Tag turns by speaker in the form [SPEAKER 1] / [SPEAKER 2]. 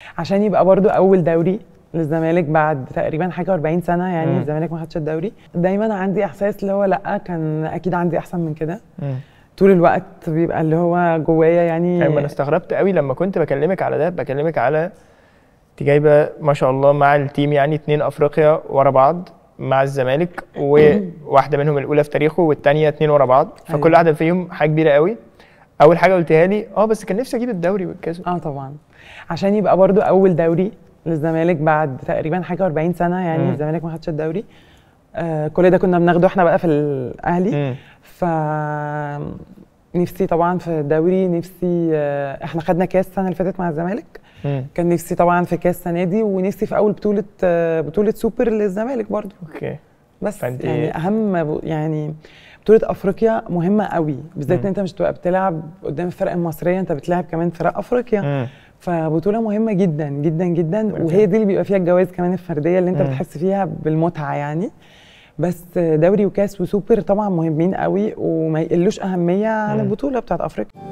[SPEAKER 1] عشان يبقى برضو اول دوري للزمالك بعد تقريبا حاجه 40 سنه يعني
[SPEAKER 2] مم.
[SPEAKER 1] الزمالك ما خدش الدوري دايما عندي احساس اللي هو لا كان اكيد عندي احسن من كده
[SPEAKER 2] مم.
[SPEAKER 1] طول الوقت بيبقى اللي هو جوايا يعني
[SPEAKER 2] ايوه انا استغربت قوي لما كنت بكلمك على ده بكلمك على انت جايبه ما شاء الله مع التيم يعني اتنين افريقيا ورا بعض مع الزمالك وواحده منهم الاولى في تاريخه والثانيه اتنين ورا بعض فكل
[SPEAKER 1] أيوة.
[SPEAKER 2] واحده فيهم حاجه كبيره قوي اول حاجه قلتها لي اه بس كان نفسي اجيب الدوري والكاس
[SPEAKER 1] اه طبعا عشان يبقى برضو اول دوري للزمالك بعد تقريبا حاجه 40 سنه يعني
[SPEAKER 2] مم.
[SPEAKER 1] الزمالك ما خدش الدوري آه كل ده كنا بناخده احنا بقى في الاهلي
[SPEAKER 2] مم.
[SPEAKER 1] ف نفسي طبعا في الدوري نفسي آه، احنا خدنا كاس السنه اللي فاتت مع الزمالك
[SPEAKER 2] مم.
[SPEAKER 1] كان نفسي طبعا في كاس السنه دي ونفسي في اول بطوله آه، بطوله سوبر للزمالك برضو
[SPEAKER 2] اوكي
[SPEAKER 1] بس
[SPEAKER 2] فأنت-
[SPEAKER 1] يعني اهم ب- يعني بطوله افريقيا مهمه قوي بالذات
[SPEAKER 2] مم.
[SPEAKER 1] ان انت مش تبقى بتلعب قدام الفرق المصريه انت بتلعب كمان فرق افريقيا
[SPEAKER 2] مم.
[SPEAKER 1] فبطوله مهمه جدا جدا جدا
[SPEAKER 2] أوكي.
[SPEAKER 1] وهي دي اللي بيبقى فيها الجوائز كمان الفرديه اللي انت
[SPEAKER 2] مم.
[SPEAKER 1] بتحس فيها بالمتعه يعني بس دوري وكاس وسوبر طبعا مهمين قوي وما يقلوش اهميه عن
[SPEAKER 2] مم.
[SPEAKER 1] البطوله بتاعت افريقيا